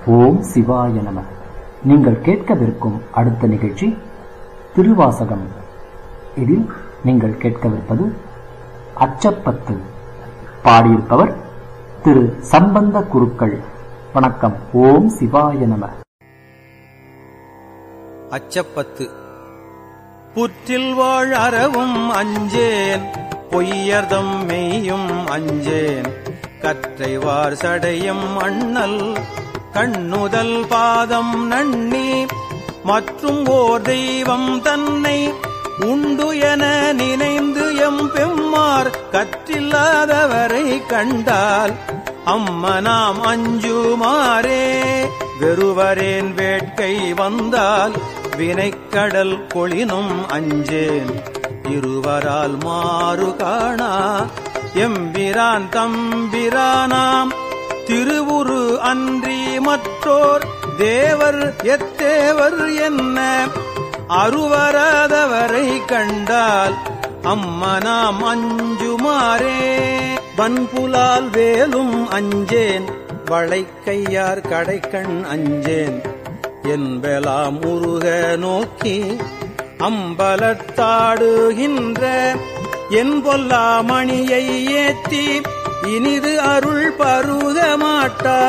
ஓம் சிவாய நம நீங்கள் கேட்கவிருக்கும் அடுத்த நிகழ்ச்சி திருவாசகம் இதில் நீங்கள் கேட்கவிருப்பது அச்சப்பத்து பாடியிருப்பவர் திரு சம்பந்த குருக்கள் வணக்கம் ஓம் சிவாய நம அச்சப்பத்து புற்றில் வாழ் அறவும் அஞ்சேன் பொய்யர்தம் மெய்யும் அஞ்சேன் கற்றைவார் சடையும் அண்ணல் கண்ணுதல் பாதம் நன்னி மற்றும் ஓர் தெய்வம் தன்னை உண்டு என நினைந்து எம் பெம்மார் கற்றில்லாதவரை கண்டால் அம்மனாம் அஞ்சுமாறே வெறுவரேன் வேட்கை வந்தால் வினைக்கடல் கொளினும் அஞ்சேன் இருவரால் மாறு காணா எம்பிரான் தம்பிரானாம் திருவுரு அன்றி மற்றோர் தேவர் எத்தேவர் என்ன அருவராதவரை கண்டால் அம்மனாம் அஞ்சுமாறே வன்புலால் வேலும் அஞ்சேன் வளைக்கையார் கடைக்கண் அஞ்சேன் என்பலாம் முருக நோக்கி அம்பலத்தாடுகின்ற என் பொல்லாமணியை ஏத்தி இனிது அருள் பருக மாட்டா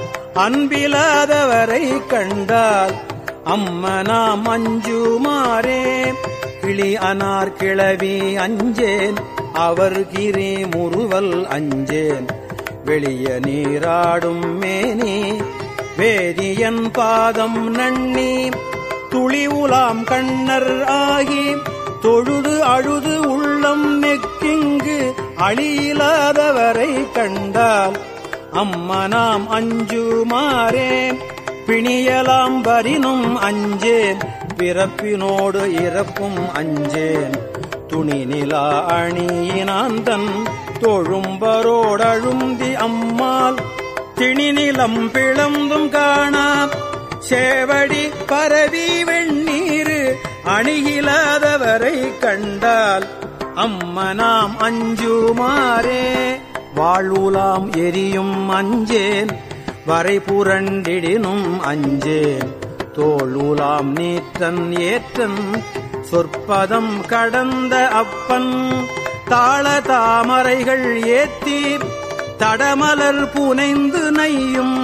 அன்பிலாதவரை கண்டால் அம்மனாம் அஞ்சுமாறே கிளி அனார் கிளவி அஞ்சேன் அவர் கிரி முறுவல் அஞ்சேன் வெளிய நீராடும் மேனி வேதியன் பாதம் நன்னி துளி உலாம் கண்ணர் ஆகி தொழுது அழுது உள்ளம் நெக்கிங்கு அழியிலாதவரை கண்டால் அம்மனாம் அஞ்சுமாறே பிணியலாம் வரினும் அஞ்சேன் பிறப்பினோடு இறப்பும் அஞ்சேன் துணி நிலா அணியினாந்தன் தொழும்பரோடழுந்தி அம்மாள் திணிநிலம் பிளந்தும் காணா சேவடி பரவி வெண்ணீரு அணியிலாதவரை கண்டால் அம்மனாம் அஞ்சுமாறே வாழ்வுலாம் எரியும் அஞ்சேன் வரை புரண்டிடினும் அஞ்சேன் தோளுலாம் நீற்றன் ஏற்றன் சொற்பதம் கடந்த அப்பன் தாள தாமரைகள் ஏத்தி தடமலர் புனைந்து நையும்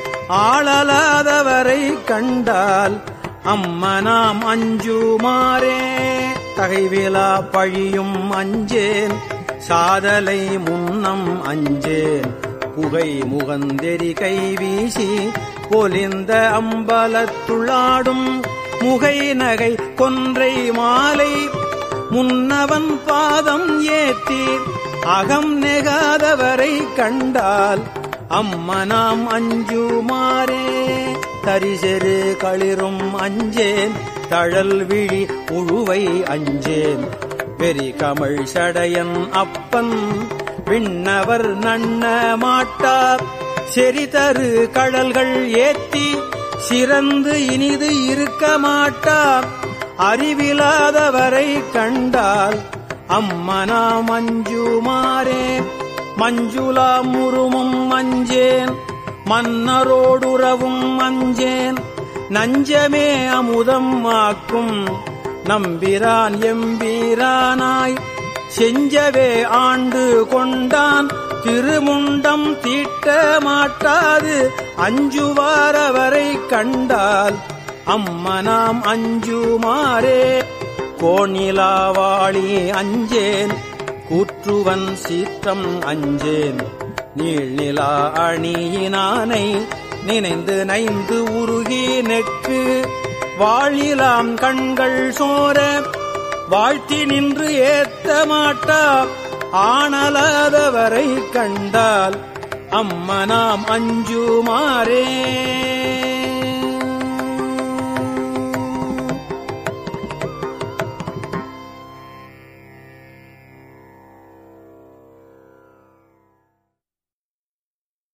ஆளலாதவரை கண்டால் அம்மனாம் அஞ்சுமாறே தகைவிலா பழியும் அஞ்சேன் சாதலை முன்னம் அஞ்சேன் புகை முகந்தெறி கை வீசி பொலிந்த அம்பலத்துள்ளாடும் முகை நகை கொன்றை மாலை முன்னவன் பாதம் ஏத்தி அகம் நெகாதவரை கண்டால் அம்மனாம் அஞ்சுமாறே தரிசெரு களிரும் அஞ்சேன் தழல் விழி உழுவை அஞ்சேன் பெரி கமழ் சடையன் அப்பன் விண்ணவர் நன்ன மாட்டார் செறிதரு கடல்கள் ஏத்தி சிறந்து இனிது இருக்க மாட்டார் அறிவிலாதவரை கண்டால் அம்மனா மஞ்சுமாரே மஞ்சுளா முருமும் அஞ்சேன் மன்னரோடுறவும் அஞ்சேன் நஞ்சமே அமுதம் ஆக்கும் நம்பிரான் எம்பீரானாய் செஞ்சவே ஆண்டு கொண்டான் திருமுண்டம் தீட்ட மாட்டாது அஞ்சுவாரவரை கண்டால் அம்மனாம் அஞ்சுமாறே கோணிலாவாளி அஞ்சேன் கூற்றுவன் சீற்றம் அஞ்சேன் நீழ்நிலா அணியினானை நினைந்து நைந்து உருகி நெக்கு வாழிலாம் கண்கள் சோர வாழ்த்தி நின்று ஏத்த மாட்டா ஆனலாதவரை கண்டால் அம்மனாம் அஞ்சுமாறே